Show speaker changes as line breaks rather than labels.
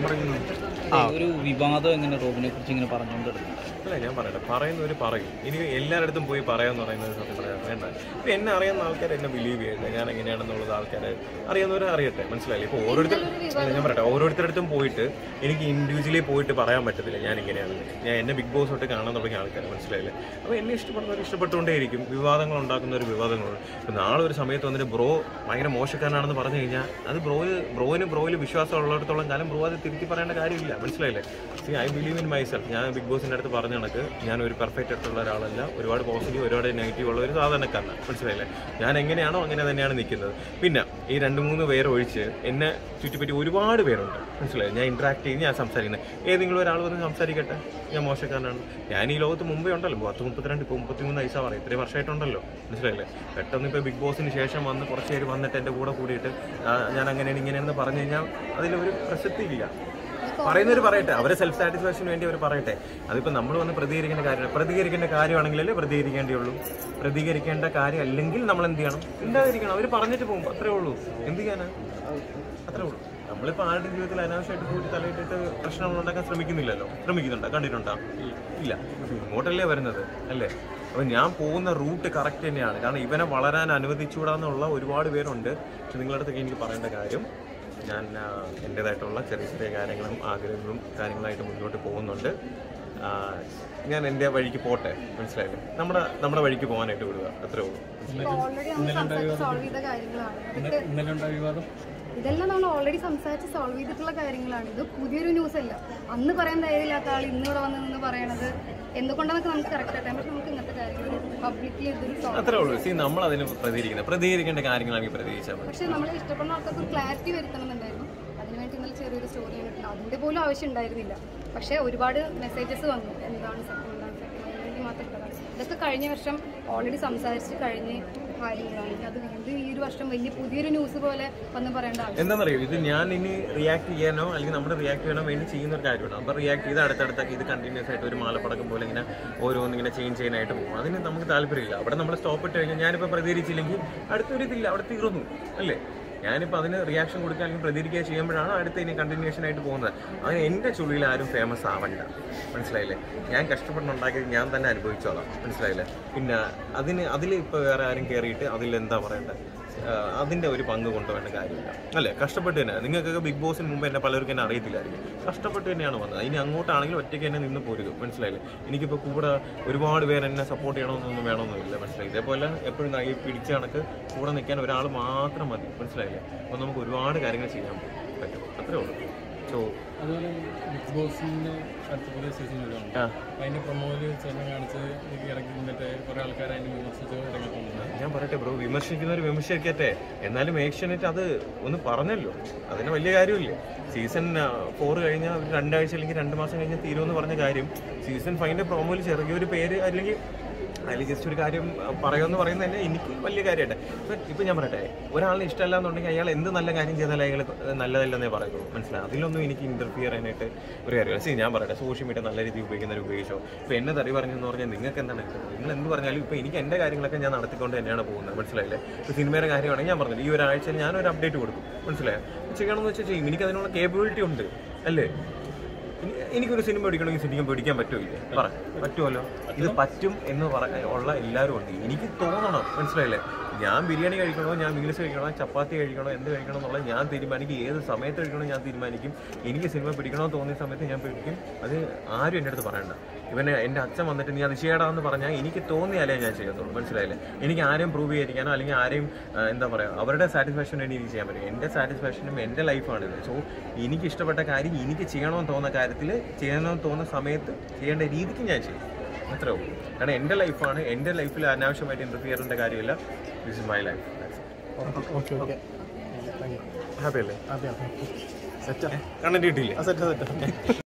പറയുന്നു
ഒരു വിവാദം ഇങ്ങനെ റോബിനെ കുറിച്ച് ഇങ്ങനെ പറഞ്ഞുകൊണ്ടിരുന്നു
അല്ല ഞാൻ പറയട്ടെ പറയുന്നവർ പറയും ഇനി എല്ലായിടത്തും പോയി പറയാന്ന് പറയുന്നത് സത്യം പറയാൻ വേണ്ട ഇപ്പൊ എന്നെ അറിയുന്ന ആൾക്കാർ എന്നെ ബിലീവ് ചെയ്യട്ടെ ഞാൻ എങ്ങനെയാണെന്നുള്ളത് ആൾക്കാർ അറിയുന്നവർ അറിയട്ടെ മനസ്സിലായില്ലേ ഇപ്പോൾ ഓരോരുത്തർ അല്ല, ഞാൻ പറയട്ടെ ഓരോരുത്തരടുത്തും പോയിട്ട് എനിക്ക് ഇൻഡിവിജ്വലി പോയിട്ട് പറയാൻ പറ്റത്തില്ല ഞാൻ ഇങ്ങനെയാണ് ഞാൻ എന്നെ ബിഗ് ബോസ് തൊട്ട് കാണാൻ തുടങ്ങിയ ആൾക്കാർ മനസ്സിലായില്ലേ അപ്പോൾ എന്നെ ഇഷ്ടപ്പെടുന്നവർ ഇഷ്ടപ്പെട്ടുകൊണ്ടേയിരിക്കും വിവാദങ്ങൾ ഉണ്ടാക്കുന്നവർ വിവാദങ്ങൾ ഇപ്പം നാളെ ഒരു സമയത്ത് വന്നിട്ട് ബ്രോ ഭയങ്കര മോശക്കാരനാണെന്ന് പറഞ്ഞു കഴിഞ്ഞാൽ അത് ബ്രോയിൽ ബ്രോയിന് ബ്രോയിൽ വിശ്വാസം ഉള്ളിടത്തോളം കാലം ബ്രോ അത് തിരുത്തി പറയേണ്ട കാര്യമില്ല മനസ്സിലായില്ലേ see I believe in myself ഞാൻ ബിഗ് ബോസിൻ്റെ അടുത്ത് പറഞ്ഞ കണക്ക് ഞാൻ ഒരു പെർഫെക്റ്റ് അടുത്തുള്ള ഒരാളല്ല ഒരുപാട് പോസിറ്റീവ് ഒരുപാട് നെഗറ്റീവ് ഉള്ള ഒരു സാധാരണക്കാരനാണ് മനസ്സിലായില്ലേ ഞാൻ എങ്ങനെയാണോ അങ്ങനെ തന്നെയാണ് നിൽക്കുന്നത് പിന്നെ ഈ രണ്ട് മൂന്ന് പേര് ഒഴിച്ച് എന്നെ ചുറ്റിപ്പറ്റി ഒരുപാട് പേരുണ്ട് മനസ്സിലായി ഞാൻ ഇന്ററാക്ട് ചെയ്ത് ഞാൻ സംസാരിക്കുന്നത് ഏതെങ്കിലും ഒരാൾ വന്ന് സംസാരിക്കട്ടെ ഞാൻ മോശക്കാരനാണ് ഞാൻ ഈ ലോകത്ത് മുമ്പേ ഉണ്ടല്ലോ പത്ത് മുപ്പത്തിരണ്ട് ഇപ്പോൾ മുപ്പത്തിമൂന്ന് വയസ്സാ പറയും ഇത്രയും വർഷമായിട്ടുണ്ടല്ലോ മനസ്സിലായില്ലേ പെട്ടെന്ന് ഇപ്പോൾ ബിഗ് ബോസിന് ശേഷം വന്ന് കുറച്ച് പേര് വന്നിട്ട് എൻ്റെ കൂടെ കൂടിയിട്ട് ആ, ഞാൻ അങ്ങനെയാണ് ഇങ്ങനെയാണെന്ന് പറഞ്ഞു കഴിഞ്ഞാൽ അതിലൊരു പ്രസക്തിയില്ല പറയുന്നവർ പറയട്ടെ അവരെ സെൽഫ് സാറ്റിസ്ഫാക്ഷന് വേണ്ടി അവർ പറയട്ടെ അതിപ്പോൾ നമ്മൾ വന്ന് പ്രതികരിക്കേണ്ട കാര്യം പ്രതികരിക്കേണ്ട കാര്യമാണെങ്കിലല്ലേ പ്രതികരിക്കേണ്ടിയുള്ളൂ പ്രതികരിക്കേണ്ട കാര്യം അല്ലെങ്കിൽ നമ്മൾ എന്ത് ചെയ്യണം ഉണ്ടാതിരിക്കണം അവർ പറഞ്ഞിട്ട് പോകും അത്രേ ഉള്ളൂ എന്ത് ചെയ്യാനാ അത്രേ ഉള്ളൂ നമ്മളിപ്പോൾ ആരുടെ ജീവിതത്തിൽ അനാവശ്യമായിട്ട് പോയിട്ട് തലയിട്ടിട്ട് പ്രശ്നങ്ങൾ ഉണ്ടാക്കാൻ ശ്രമിക്കുന്നില്ലല്ലോ ശ്രമിക്കുന്നുണ്ടോ കണ്ടിട്ടുണ്ടോ ഇല്ല ഇങ്ങോട്ടല്ലേ വരുന്നത് അല്ലേ അപ്പം ഞാൻ പോകുന്ന റൂട്ട് കറക്റ്റ് തന്നെയാണ് കാരണം ഇവനെ വളരാൻ അനുവദിച്ചുകൂടാന്നുള്ള ഒരുപാട് പേരുണ്ട് പക്ഷെ നിങ്ങളുടെ അടുത്തൊക്കെ എനിക്ക് പറയേണ്ട കാര്യം ഞാൻ ആ, എൻ്റേതായിട്ടുള്ള ചെറിയ ചെറിയ കാര്യങ്ങളും ആഗ്രഹങ്ങളും കാര്യങ്ങളായിട്ട് മുന്നോട്ട് പോകുന്നുണ്ട് ആ, ഞാൻ എൻ്റെ വഴിക്ക് പോട്ടെ മനസ്സിലായില്ലേ നമ്മുടെ നമ്മുടെ വഴിക്ക് പോകാനായിട്ട് വിടുക അത്രേ ഉള്ളൂ
ഓൾറെഡി നമ്മൾ സംസാരിച്ച് സോൾവ് ചെയ്ത കാര്യങ്ങളാണ് ഇതൊക്കെ
ഇന്നലെ ഉണ്ടായ വിവാദം
ഇതെല്ലാം നമ്മൾ ഓൾറെഡി സംസാരിച്ച് സോൾവ് ചെയ്തിട്ടുള്ള കാര്യങ്ങളാണ് ഇത് പുതിയൊരു ന്യൂസ് അല്ല അന്ന് പറയാൻ ധൈര്യമില്ലാത്ത ആൾ ഇന്ന് ഇവിടെ വന്ന് നിന്ന് പറയണത് എന്തുകൊണ്ടാണെന്നൊക്കെ നമുക്ക് കറക്റ്റ് ആയിട്ട് പക്ഷെ നമുക്ക് ഇങ്ങനത്തെ കാര്യങ്ങൾ പബ്ലിക്കലി ഇതൊരു സോൾവ്
അത്രേ ഉള്ളൂ സി നമ്മൾ അതിന് പ്രതികരിക്കുന്നത് പ്രതികരിക്കേണ്ട കാര്യങ്ങളാണെങ്കിൽ പ്രതികരിച്ചാൽ മതി
പക്ഷെ നമ്മൾ ഇഷ്ടപ്പെടുന്ന ആൾക്കാർക്ക് ഒരു ക്ലാരിറ്റി വരുത്തണമെന്നുണ്ടായിരുന്നു അതിനുവേണ്ടി ഇന്നലെ ചെറിയൊരു സ്റ്റോറി കണ്ടിട്ടുണ്ട് അതിന്റെ പോലും ആവശ്യം ഉണ്ടായിരുന്നില്ല പക്ഷേ ഒരുപാട് മെസ്സേജസ് വന്നു എന്താണ് സത്യം എന്താണ് സത്യം അതിന് വേണ്ടി മാത്രം ഇട്ടതാണ് ഇതൊക്കെ കഴിഞ്ഞ വർഷം ഓൾറെഡി സംസാരിച്ച് കഴിഞ്ഞ കാര്യങ്ങളാണ് ഇനി അത് വീണ്ടും ഈ ഒരു വർഷം വലിയ പുതിയൊരു ന്യൂസ് പോലെ വന്ന് പറയേണ്ട ആവശ്യം
എന്താണെന്നറിയോ ഇത് ഞാൻ ഇനി റിയാക്ട് ചെയ്യാനോ അല്ലെങ്കിൽ നമ്മുടെ റിയാക്ട് ചെയ്യാനോ വേണ്ടി ചെയ്യുന്ന ഒരു കാര്യമാണ് അപ്പോൾ റിയാക്ട് ചെയ്ത് അടുത്തടുത്തൊക്കെ ഇത് കണ്ടിന്യൂസ് ആയിട്ട് ഒരു മാലപ്പടക്കം പോലെ ഇങ്ങനെ ഓരോന്ന് ഇങ്ങനെ ചേഞ്ച് ചെയ്യാനായിട്ട് പോകും അതിന് നമുക്ക് താല്പര്യമില്ല അവിടെ നമ്മൾ സ്റ്റോപ്പ് ഇട്ട് കഴിഞ്ഞാൽ ഞാനിപ്പോൾ പ്രതികരിച്ചില്ലെങ്കിൽ അടുത്തൊരു ഇതില്ല അവിടെ തീർന്നു അല്ലേ ഞാനിപ്പോൾ അതിന് റിയാക്ഷൻ കൊടുക്കുക അല്ലെങ്കിൽ പ്രതികരിക്കുക ചെയ്യുമ്പോഴാണ് അടുത്ത ഇനി കണ്ടിന്യൂഷൻ ആയിട്ട് പോകുന്നത് അതിന് എൻ്റെ ചുള്ളിയിൽ ആരും ഫേമസ് ആവണ്ട മനസ്സിലായില്ലേ ഞാൻ കഷ്ടപ്പെട്ടുണ്ടാക്കിയത് ഞാൻ തന്നെ അനുഭവിച്ചോളാം മനസ്സിലായില്ലേ പിന്നെ അതിന് അതിൽ ഇപ്പോൾ വേറെ ആരും കയറിയിട്ട് അതിൽ എന്താ പറയേണ്ടത് ആഹ് അതിന്റെ ഒരു പങ്ക് കൊണ്ടുവേണ്ട കാര്യമില്ല അല്ലേ കഷ്ടപ്പെട്ട് തന്നെ നിങ്ങൾക്കൊക്കെ ബിഗ് ബോസിന് മുമ്പ് എന്നെ പലർക്കും എന്നെ അറിയത്തില്ലായിരിക്കും കഷ്ടപ്പെട്ട് തന്നെയാണ് വന്നത് ഇനി അങ്ങോട്ടാണെങ്കിലും ഒറ്റയ്ക്ക് എന്നെ നിന്ന് പോരുത് മനസ്സിലായില്ലേ എനിക്കിപ്പോൾ കൂടെ ഒരുപാട് പേര് എന്നെ സപ്പോർട്ട് ചെയ്യണമെന്നൊന്നും വേണമെന്നില്ല മനസ്സിലായി ഇതേപോലെ എപ്പോഴും ഈ പിടിച്ച കണക്ക് കൂടെ നിൽക്കാൻ ഒരാൾ മാത്രം മതി മനസ്സിലായില്ലേ അപ്പോൾ നമുക്ക് ഒരുപാട് കാര്യങ്ങൾ ചെയ്യാൻ പറ്റും അത്രേ ഉള്ളൂ സോ
അതുപോലെ ബിഗ് ബോസിന്റെ അടുത്ത പുതിയ സീസൺ വരുവാണ്
ആ
അപ്പൊ അതിന്റെ പ്രൊമോല് ചേട്ടൻ കാണിച്ച് ഈ ഇറക്കി നിന്നിട്ട് കുറെ ആൾക്കാർ അതിനെ വിമർശിച്ച് ഇറങ്ങിയിട്ടുണ്ട്
ഞാൻ പറയട്ടെ ബ്രോ വിമർശിക്കുന്നവർ വിമർശിക്കട്ടെ എന്നാലും ഏഷ്യാനെറ്റ് അത് ഒന്ന് പറഞ്ഞല്ലോ അതിന് വലിയ കാര്യമില്ലേ സീസൺ ഫോർ കഴിഞ്ഞാൽ ഒരു രണ്ടാഴ്ച അല്ലെങ്കിൽ രണ്ട് മാസം കഴിഞ്ഞാൽ തീരുമെന്ന് പറഞ്ഞ കാര്യം സീസൺ ഫൈവിൻ്റെ പ്രോമോയിൽ ചെറിയൊരു പേര് അല്ലെങ്കിൽ അതിൽ ജസ്റ്റ് ഒരു കാര്യം ആ, പറയുമെന്ന് പറയുന്നത് തന്നെ എനിക്ക് വലിയ കാര്യമായിട്ട് ഇപ്പം ഇപ്പം ഞാൻ പറയട്ടെ ഒരാളിനെ ഇഷ്ടമല്ല എന്നുണ്ടെങ്കിൽ അയാൾ എന്ത് നല്ല കാര്യം ചെയ്താലും അയാൾ നല്ലതല്ലെന്നേ പറയുള്ളൂ മനസ്സിലായി അതിലൊന്നും എനിക്ക് ഇന്റർഫിയർ ചെയ്യാനായിട്ട് ഒരു കാര്യമില്ല സി ഞാൻ പറയട്ടെ സോഷ്യൽ മീഡിയ നല്ല രീതിയിൽ ഉപയോഗിക്കുന്നവർ ഉപയോഗിച്ചോ ഇപ്പം എന്നെ തറി പറഞ്ഞെന്ന് പറഞ്ഞാൽ നിങ്ങൾക്ക് എന്താണ് ഇഷ്ടം? നിങ്ങൾ എന്ത് പറഞ്ഞാലും ഇപ്പം എനിക്ക് എൻ്റെ കാര്യങ്ങളൊക്കെ ഞാൻ നടത്തിക്കൊണ്ട് തന്നെയാണ് പോകുന്നത് മനസ്സിലായില്ലേ ഇപ്പോൾ സിനിമയുടെ കാര്യമാണെങ്കിൽ ഞാൻ പറഞ്ഞില്ല ഈ ഒരാഴ്ച ഞാനൊരു അപ്ഡേറ്റ് കൊടുക്കും മനസ്സിലായോ ചെയ്യണമെന്ന് വെച്ചാൽ ചെയ്യും എനിക്ക് അതിനുള്ള കേപ്പബിലിറ്റി ഉണ്ട് അല്ലേ ഇനി- എനിക്കൊരു സിനിമ പിടിക്കണമെങ്കിൽ സിനിമ പിടിക്കാൻ പറ്റുമില്ലേ പറ പറ്റുമല്ലോ ഇത് പറ്റും എന്ന് പറ ഉള്ള എല്ലാവരും ഉണ്ട് എനിക്ക് തോന്നണം മനസ്സിലായില്ലേ ഞാൻ ബിരിയാണി കഴിക്കണോ ഞാൻ മീൽസ് കഴിക്കണോ ചപ്പാത്തി കഴിക്കണോ എന്ത് കഴിക്കണോ എന്നുള്ളത് ഞാൻ തീരുമാനിക്കും ഏത് സമയത്ത് കഴിക്കണോ ഞാൻ തീരുമാനിക്കും എനിക്ക് സിനിമ പിടിക്കണോ എന്ന് തോന്നിയ സമയത്ത് ഞാൻ പിടിക്കും അത് ആരും എൻ്റെ അടുത്ത് പറയണ്ട ഇവനെ എൻ്റെ അച്ഛൻ വന്നിട്ട് നീ അത് ചെയ്യടാന്ന് പറഞ്ഞാൽ എനിക്ക് തോന്നിയാലേ ഞാൻ ചെയ്യത്തുള്ളൂ മനസ്സിലായില്ലേ എനിക്ക് ആരെയും പ്രൂവ് ചെയ്തിരിക്കാനോ അല്ലെങ്കിൽ ആരെയും ആ, എന്താ പറയുക അവരുടെ സാറ്റിസ്ഫാക്ഷന് വേണ്ടി എനിക്ക് ചെയ്യാൻ പറ്റും എൻ്റെ സാറ്റിസ്ഫാക്ഷനും എൻ്റെ ലൈഫാണിത് സോ എനിക്ക് ഇഷ്ടപ്പെട്ട കാര്യം എനിക്ക് ചെയ്യണമെന്ന് തോന്നുന്ന കാര്യത്തിൽ ചെയ്യണമെന്ന് തോന്നുന്ന സമയത്ത് ചെയ്യേണ്ട രീതിക്ക് ഞാൻ ചെയ്യും അത്രേ ഉള്ളൂ കാരണം എൻ്റെ ലൈഫാണ് എൻ്റെ ലൈഫിൽ അനാവശ്യമായിട്ട് ഇൻ്റർഫിയർ ചെയ്യേണ്ട കാര്യമില്ല this is my life
okay okay
happy അല്ലേ
അതെ അതെ സെറ്റാ
കണ്ടിട്ടില്ലേ
സെറ്റാ സെറ്റാ